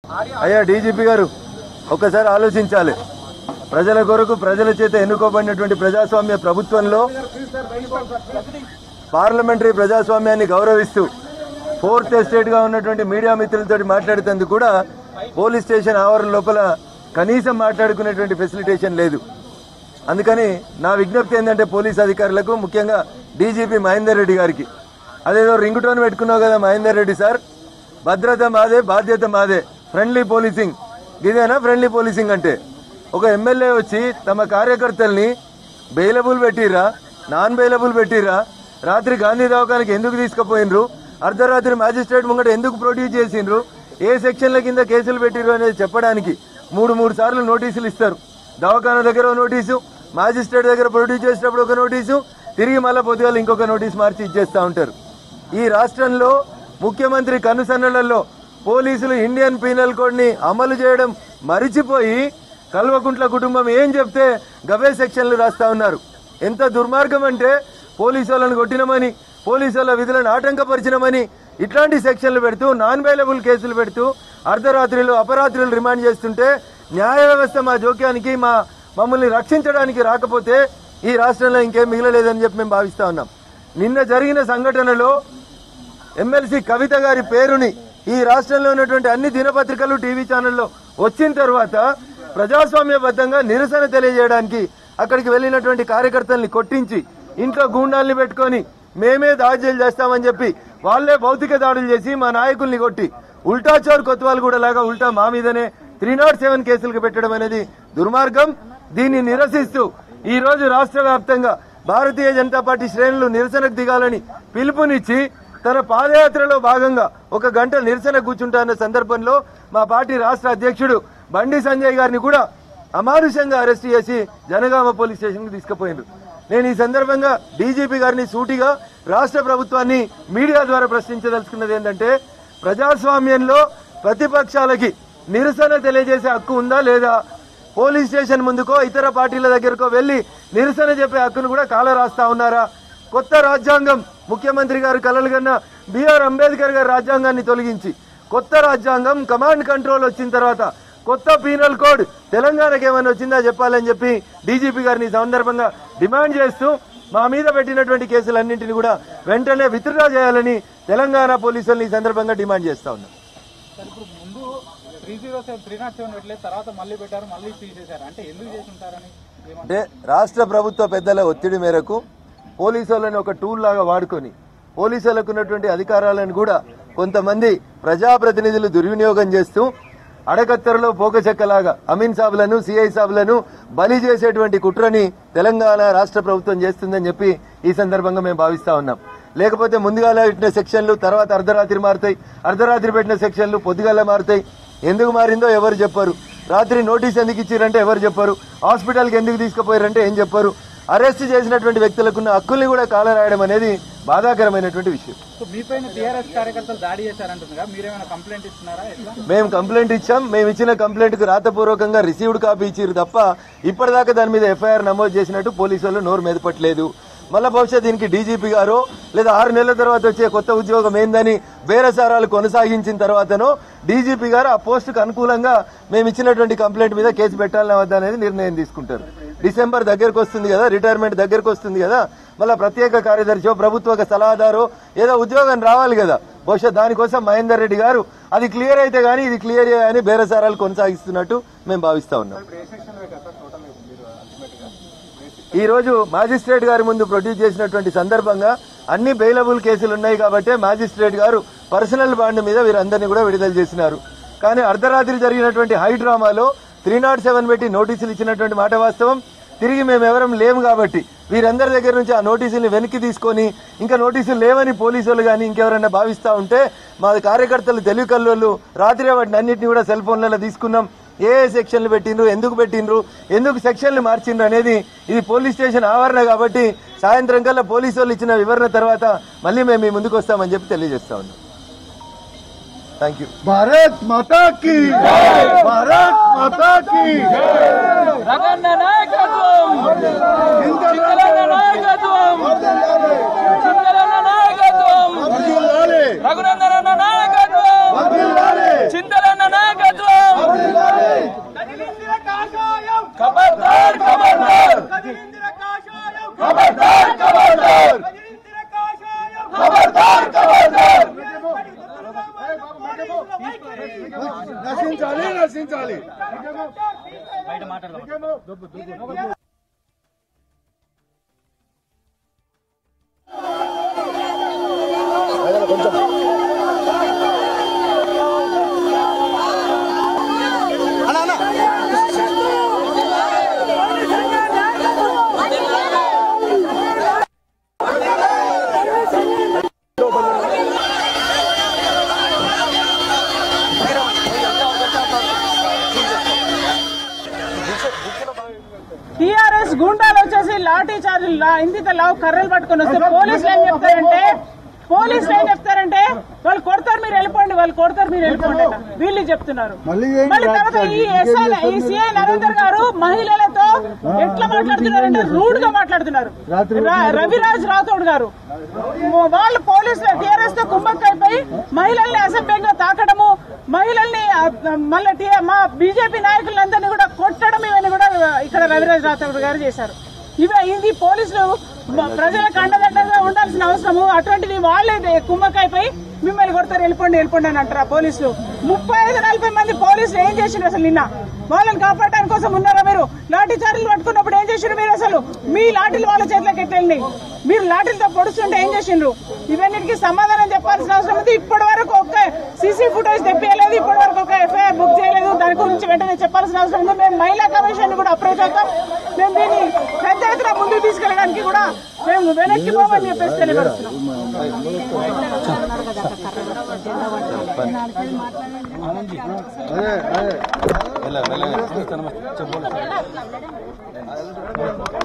అయ్యా డీజీపీ గారు ఒక్కసారి ఆలోచించాలి ప్రజల కొరకు ప్రజల చేత ఎన్నుకోబడినటువంటి ప్రజాస్వామ్య ప్రభుత్వంలో పార్లమెంటరీ ప్రజాస్వామ్యాన్ని గౌరవిస్తూ ఫోర్త్ ఎస్టేట్ గా ఉన్నటువంటి మీడియా మిత్రులతో మాట్లాడుతందుకు కూడా పోలీస్ స్టేషన్ ఆవరణ లోపల కనీసం మాట్లాడుకునేటువంటి ఫెసిలిటేషన్ లేదు అందుకని నా విజ్ఞప్తి ఏంటంటే పోలీస్ అధికారులకు ముఖ్యంగా డీజీపీ మహేందర్ రెడ్డి గారికి అదేదో రింగ్ టోన్ పెట్టుకున్నావు కదా మహేందర్ రెడ్డి సార్ భద్రత మాదే బాధ్యత మాదే ఫ్రెండ్లీ పోలీసింగ్ ఇదేనా ఫ్రెండ్లీ పోలీసింగ్ అంటే ఒక ఎమ్మెల్యే వచ్చి తమ కార్యకర్తల్ని బెయిలబుల్ పెట్టిర్రా నాన్ బెయిలబుల్ పెట్టిర్రా రాత్రి గాంధీ దవాఖానికి ఎందుకు తీసుకుపోయినరు అర్ధరాత్రి మ్యాజిస్ట్రేట్ ముంగట ఎందుకు ప్రొడ్యూస్ చేసిండ్రు ఏ సెక్షన్ల కింద కేసులు పెట్టిర్రు అనేది చెప్పడానికి మూడు మూడు సార్లు నోటీసులు ఇస్తారు దవాఖాన దగ్గర ఓ నోటీసు మ్యాజిస్ట్రేట్ దగ్గర ప్రొడ్యూస్ చేసేటప్పుడు ఒక నోటీసు తిరిగి మళ్ళా పొద్దుగాల ఇంకొక నోటీస్ మార్చి ఇచ్చేస్తా ఉంటారు ఈ రాష్ట్రంలో ముఖ్యమంత్రి కనుసన్నలలో పోలీసులు ఇండియన్ పీనల్ కోడ్ ని అమలు చేయడం మరిచిపోయి కల్వకుంట్ల కుటుంబం ఏం చెప్తే గవే సెక్షన్లు రాస్తా ఉన్నారు ఎంత దుర్మార్గం అంటే పోలీసు వాళ్ళని కొట్టినమని పోలీసు వాళ్ళ విధులను ఆటంకపరిచినమని ఇట్లాంటి సెక్షన్లు పెడుతూ నాన్ బైలబుల్ కేసులు పెడుతూ అర్ధరాత్రిలో అపరాత్రులు రిమాండ్ చేస్తుంటే న్యాయ వ్యవస్థ మా జోక్యానికి మా మమ్మల్ని రక్షించడానికి రాకపోతే ఈ రాష్ట్రంలో ఇంకేం మిగలలేదని చెప్పి మేము భావిస్తా ఉన్నాం నిన్న జరిగిన సంఘటనలో ఎమ్మెల్సీ కవిత గారి పేరుని ఈ రాష్ట్రంలో ఉన్నటువంటి అన్ని దినపత్రికలు టీవీ ఛానల్లో వచ్చిన తర్వాత ప్రజాస్వామ్యబద్ధంగా నిరసన తెలియజేయడానికి అక్కడికి వెళ్ళినటువంటి కార్యకర్తల్ని కొట్టించి ఇంట్లో గూండాల్ని పెట్టుకొని మేమే దాడులు చేస్తామని చెప్పి వాళ్ళే భౌతిక దాడులు చేసి మా నాయకుల్ని కొట్టి ఉల్టా చోర్ కొత్వాలు కూడా లాగా ఉల్టా మా మీదనే త్రీ నాట్ సెవెన్ కేసులకు పెట్టడం అనేది దుర్మార్గం దీన్ని నిరసిస్తూ ఈ రోజు రాష్ట్ర వ్యాప్తంగా భారతీయ జనతా పార్టీ శ్రేణులు నిరసనకు దిగాలని పిలుపునిచ్చి తన పాదయాత్రలో భాగంగా ఒక గంట నిరసన కూర్చుంటాన్న సందర్భంలో మా పార్టీ రాష్ట్ర అధ్యక్షుడు బండి సంజయ్ గారిని కూడా అమానుషంగా అరెస్ట్ చేసి జనగామ పోలీస్ స్టేషన్ కి తీసుకుపోయిండు నేను ఈ సందర్భంగా డీజీపీ గారిని సూటిగా రాష్ట్ర ప్రభుత్వాన్ని మీడియా ద్వారా ప్రశ్నించదలుచుకున్నది ఏంటంటే ప్రజాస్వామ్యంలో ప్రతిపక్షాలకి నిరసన తెలియజేసే హక్కు ఉందా లేదా పోలీస్ స్టేషన్ ముందుకో ఇతర పార్టీల దగ్గరకో వెళ్లి నిరసన చెప్పే హక్కును కూడా కాల రాస్తా ఉన్నారా కొత్త రాజ్యాంగం ముఖ్యమంత్రి గారు కలలుగన్న బిఆర్ అంబేద్కర్ గారి రాజ్యాంగాన్ని తొలగించి కొత్త రాజ్యాంగం కమాండ్ కంట్రోల్ వచ్చిన తర్వాత కొత్త పీనల్ కోడ్ తెలంగాణకి ఏమైనా వచ్చిందా చెప్పాలని చెప్పి డీజీపీ గారిని ఈ సందర్భంగా డిమాండ్ చేస్తూ మా మీద పెట్టినటువంటి కేసులన్నింటినీ కూడా వెంటనే విత్డ్రా చేయాలని తెలంగాణ పోలీసులను ఈ సందర్భంగా డిమాండ్ చేస్తా ఉన్నాం సార్ ఇప్పుడు ముందు three zero seven three nought seven పెట్టలేదు తర్వాత మళ్ళీ పెట్టారు మళ్ళీ తీసేశారు అంటే ఎందుకు చేసి ఉంటారని ఏమంటారు? అంటే రాష్ట్ర ప్రభుత్వ పెద్దల ఒత్తిడి మేరకు పోలీసు వాళ్ళని ఒక టూల్ లాగా వాడుకొని పోలీసు వాళ్ళకు ఉన్నటువంటి అధికారాలను కూడా కొంతమంది ప్రజాప్రతినిధులు దుర్వినియోగం చేస్తూ అడకత్తెరలో పోకచెక్కలాగా అమీన్ సాబులను సిఐ సాబులను బలి చేసేటువంటి కుట్రని తెలంగాణ రాష్ట్ర ప్రభుత్వం చేస్తుందని చెప్పి ఈ సందర్భంగా మేము భావిస్తా ఉన్నాం లేకపోతే ముందుగాల పెట్టిన సెక్షన్లు తర్వాత అర్ధరాత్రి మారుతాయి అర్ధరాత్రి పెట్టిన సెక్షన్లు పొద్దుగాల మారుతాయి ఎందుకు మారిందో ఎవరు చెప్పరు రాత్రి నోటీస్ ఎందుకు ఇచ్చారంటే ఎవరు చెప్పరు హాస్పిటల్కి ఎందుకు తీసుకుపోయారంటే ఏం చెప్పరు అరెస్ట్ చేసినటువంటి వ్యక్తులకున్న హక్కుల్ని కూడా కాలరాయడం అనేది బాధాకరమైనటువంటి విషయం సో మీ పైన టీఆర్ఎస్ కార్యకర్తలు దాడి చేశారంటుందిగా మీరేమైనా కంప్లైంట్ ఇస్తున్నారా ఎట్లా మేము కంప్లైంట్ ఇచ్చాం మేము ఇచ్చిన కంప్లైంట్ కు రాతపూర్వకంగా రిసీవ్డ్ కాపీ ఇచ్చారు తప్ప ఇప్పటిదాకా దాని మీద ఎఫ్ఐఆర్ నమోదు చేసినట్టు పోలీసు వాళ్ళు నోరు మెదపట్లేదు మళ్ళా బహుశా దీనికి డీజీపీ గారు లేదా ఆరు నెలల తర్వాత వచ్చే కొత్త ఉద్యోగం ఏందని బేరసారాలు కొనసాగించిన తర్వాతనో డీజీపీ గారు ఆ పోస్టుకు అనుకూలంగా మేము ఇచ్చినటువంటి కంప్లైంట్ మీద కేసు పెట్టాలని వద్దా అనేది నిర్ణయం తీసుకుంటారు డిసెంబర్ దగ్గరకు వస్తుంది కదా రిటైర్మెంట్ దగ్గరకు వస్తుంది కదా మళ్ళా ప్రత్యేక కార్యదర్శి ప్రభుత్వ సలహాదారు ఏదో ఉద్యోగం రావాలి కదా బహుశా దానికోసం మహేందర్ రెడ్డి గారు అది క్లియర్ అయితే గానీ ఇది క్లియర్ అని బేరసారాలు కొనసాగిస్తున్నట్టు మేము భావిస్తా ఉన్నాం ఈ రోజు మాజిస్ట్రేట్ గారి ముందు ప్రొడ్యూస్ చేసినటువంటి సందర్భంగా అన్ని బెయిలబుల్ కేసులు ఉన్నాయి కాబట్టి మాజిస్ట్రేట్ గారు పర్సనల్ బాండ్ మీద వీరందరినీ కూడా విడుదల చేసినారు కానీ అర్ధరాత్రి జరిగినటువంటి హై డ్రామాలో త్రీ నాట్ సెవెన్ పెట్టి నోటీసులు ఇచ్చినటువంటి మాట వాస్తవం తిరిగి మేము ఎవరం లేము కాబట్టి వీరందరి దగ్గర నుంచి ఆ నోటీసుల్ని వెనక్కి తీసుకొని ఇంకా నోటీసులు లేవని పోలీసులు కానీ ఇంకెవరైనా భావిస్తా ఉంటే మా కార్యకర్తలు తెలివి కల్లోళ్ళు రాత్రి వాటిని అన్నింటినీ కూడా సెల్ ఫోన్లలో తీసుకున్నాం ఏ ఏ సెక్షన్లు పెట్టిండ్రు ఎందుకు పెట్టిండ్రు ఎందుకు సెక్షన్లు మార్చిండ్రు అనేది ఇది పోలీస్ స్టేషన్ ఆవరణ కాబట్టి సాయంత్రం కల్లా పోలీసు వాళ్ళు ఇచ్చిన వివరణ తర్వాత మళ్ళీ మేము మీ ముందుకు వస్తామని చెప్పి తెలియజేస్తా ఉన్నాం థ్యాంక్ యూ भारत माता की भारत माता की రగన్న నాయకత్వం చింతలన్న నాయకత్వం చింతలన్న నాయకత్వం వర్ధిల్లాలి రఘునందనన్న నాయకత్వం వర్ధిల్లాలి చింతలన్న నాయకత్వం నశించాలి నశించాలి టీఆర్ఎస్ గుండాలు వచ్చేసి లాఠీ చార్జీలు ఇంత లావు కర్రలు పట్టుకొని వస్తే పోలీసులు ఏం చెప్తారంటే పోలీసులు ఏం చెప్తారంటే వాళ్ళు కొడతారు మీరు వెళ్ళిపోండి వాళ్ళు కొడతారు మీరు వెళ్ళిపోండి అంట. వీళ్ళు చెప్తున్నారు మళ్ళీ ఏంటి మళ్ళీ తర్వాత ఈ ఎస్ఐ ఈ సిఐ నరేందర్ గారు మహిళలతో ఎట్లా మాట్లాడుతున్నారంటే రూడ్ గా మాట్లాడుతున్నారు రా- రవిరాజ్ రాథోడ్ గారు వాళ్ళు పోలీసులు టీఆర్ఎస్ తో కుమ్మక్కైపోయి మహిళల్ని అసభ్యంగా తాకడము మహిళల్ని ఆ, మళ్ళీ టీ- మా బీజేపీ నాయకులందరినీ కూడా కొట్టడం ఇవన్నీ కూడా ఇక్కడ రవిరాజ్ రాథోడ్ గారు చేశారు ఇవి ఇది పోలీసులు మ- ప్రజలకు అండదండగా ఉండాల్సిన అవసరము అటువంటిది వాళ్ళే కుమ్మక్కైపోయి మిమ్మల్ని కొడతారు వెళ్ళిపోండి వెళ్ళిపోండి అని అంటారు ఆ పోలీసులు ముప్పై ఐదు నలభై మంది పోలీసులు ఏం చేసిండ్రు అసలు నిన్న వాళ్ళని కాపాడడానికి కోసం ఉన్నారా మీరు లాఠీ చార్జీలు పట్టుకున్నప్పుడు ఏం చేసిండ్రు మీరు అసలు మీ లాఠీలు వాళ్ళ చేతిలోకి ఎట్టండి మీరు లాఠీలతో పొడుస్తుంటే ఏం చేసిండ్రు ఇవన్నిటికీ సమాధానం చెప్పాల్సిన అవసరం ఉంది ఇప్పటి వరకు ఒక్క సీసీ ఫుటేజ్ తెప్పియలేదు ఇప్పటి వరకు ఒక ఎఫ్ఐఆర్ బుక్ చేయలేదు దాని గురించి వెంటనే చెప్పాల్సిన అవసరం ఉంది మేము మహిళా కమిషన్ కూడా అప్రోచ్ అవుతాం మేము దీన్ని పెద్ద ఎత్తున ముందుకు తీసుకెళ్ళడానికి కూడా మేము వెనక్కి పోమని చెప్పేసి తెలియపరుస్తున్నాం అదే అదే